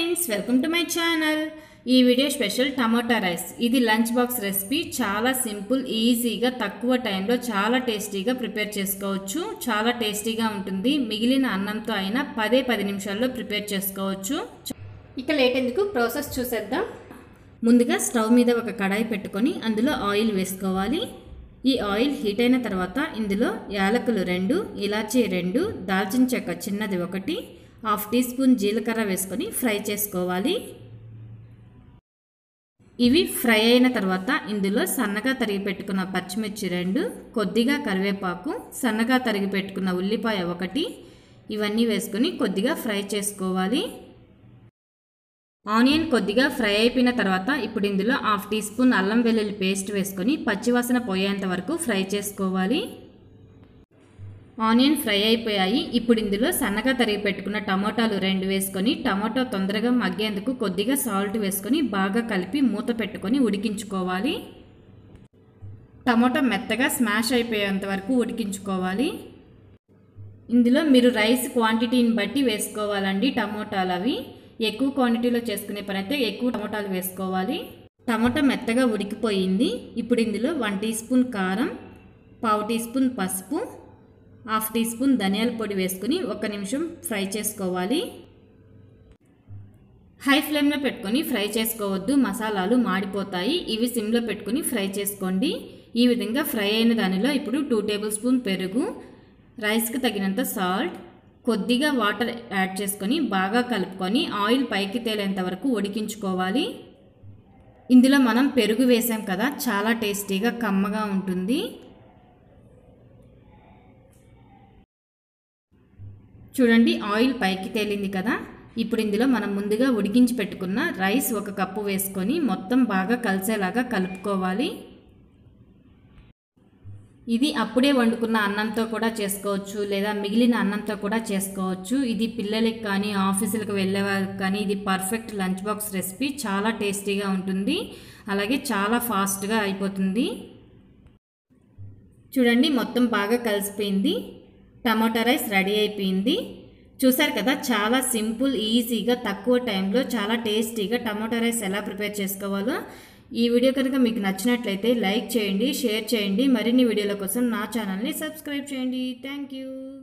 friends welcome to my channel ఈ video special tomato rice ఇది lunch box recipe చాలా simple ఈజీగా తక్కువ టైంలో చాలా టేస్టీగా ప్రిపేర్ చేసుకోవచ్చు చాలా టేస్టీగా ఉంటుంది మిగిలిన అన్నంతో అయినా పదే పది నిమిషాల్లో ప్రిపేర్ చేసుకోవచ్చు ఇక లేట్ ఎందుకు ప్రాసెస్ చూసేద్దాం ముందుగా స్టవ్ మీద ఒక కడాయి పెట్టుకొని అందులో ఆయిల్ వేసుకోవాలి ఈ ఆయిల్ హీట్ అయిన తర్వాత ఇందులో యాలకులు రెండు ఇలాచీ రెండు దాల్చిన చెక్క చిన్నది ఒకటి హాఫ్ టీ స్పూన్ జీలకర్ర వేసుకొని ఫ్రై చేసుకోవాలి ఇవి ఫ్రై అయిన తర్వాత ఇందులో సన్నగా తరిగి పెట్టుకున్న పచ్చిమిర్చి రెండు కొద్దిగా కరివేపాకు సన్నగా తరిగి పెట్టుకున్న ఉల్లిపాయ ఒకటి ఇవన్నీ వేసుకొని కొద్దిగా ఫ్రై చేసుకోవాలి ఆనియన్ కొద్దిగా ఫ్రై అయిపోయిన తర్వాత ఇప్పుడు ఇందులో హాఫ్ టీ స్పూన్ అల్లం వెల్లుల్లి పేస్ట్ వేసుకొని పచ్చివాసన పోయేంత వరకు ఫ్రై చేసుకోవాలి ఆనియన్ ఫ్రై అయిపోయాయి ఇప్పుడు ఇందులో సన్నగా తరిగి పెట్టుకున్న టమాటాలు రెండు వేసుకొని టమాటా తొందరగా మగ్గేందుకు కొద్దిగా సాల్ట్ వేసుకొని బాగా కలిపి మూత పెట్టుకొని ఉడికించుకోవాలి టమాటా మెత్తగా స్మాష్ అయిపోయేంత వరకు ఉడికించుకోవాలి ఇందులో మీరు రైస్ క్వాంటిటీని బట్టి వేసుకోవాలండి టమోటాలు అవి ఎక్కువ క్వాంటిటీలో చేసుకునే పని అయితే ఎక్కువ టమోటాలు వేసుకోవాలి టమోటా మెత్తగా ఉడికిపోయింది ఇప్పుడు ఇందులో వన్ టీ స్పూన్ కారం పావు టీ స్పూన్ పసుపు హాఫ్ టీ స్పూన్ ధనియాల పొడి వేసుకుని ఒక నిమిషం ఫ్రై చేసుకోవాలి హై ఫ్లేమ్లో పెట్టుకొని ఫ్రై చేసుకోవద్దు మసాలాలు మాడిపోతాయి ఇవి సిమ్లో పెట్టుకొని ఫ్రై చేసుకోండి ఈ విధంగా ఫ్రై అయిన దానిలో ఇప్పుడు టూ టేబుల్ స్పూన్ పెరుగు రైస్కి తగినంత సాల్ట్ కొద్దిగా వాటర్ యాడ్ చేసుకొని బాగా కలుపుకొని ఆయిల్ పైకి తేలేంత వరకు ఉడికించుకోవాలి ఇందులో మనం పెరుగు వేసాం కదా చాలా టేస్టీగా కమ్మగా ఉంటుంది చూడండి ఆయిల్ పైకి తేలింది కదా ఇప్పుడు ఇందులో మనం ముందుగా ఉడికించి పెట్టుకున్న రైస్ ఒక కప్పు వేసుకొని మొత్తం బాగా కలిసేలాగా కలుపుకోవాలి ఇది అప్పుడే వండుకున్న అన్నంతో కూడా చేసుకోవచ్చు లేదా మిగిలిన అన్నంతో కూడా చేసుకోవచ్చు ఇది పిల్లలకి కానీ ఆఫీసులకు వెళ్ళే వారికి కానీ ఇది పర్ఫెక్ట్ లంచ్ బాక్స్ రెసిపీ చాలా టేస్టీగా ఉంటుంది అలాగే చాలా ఫాస్ట్గా అయిపోతుంది చూడండి మొత్తం బాగా కలిసిపోయింది టమాటా రైస్ రెడీ అయిపోయింది చూసారు కదా చాలా సింపుల్ ఈజీగా తక్కువ టైంలో చాలా టేస్టీగా టమాటా రైస్ ఎలా ప్రిపేర్ చేసుకోవాలో ఈ వీడియో కనుక మీకు నచ్చినట్లయితే లైక్ చేయండి షేర్ చేయండి మరిన్ని వీడియోల కోసం నా ఛానల్ని సబ్స్క్రైబ్ చేయండి థ్యాంక్ యూ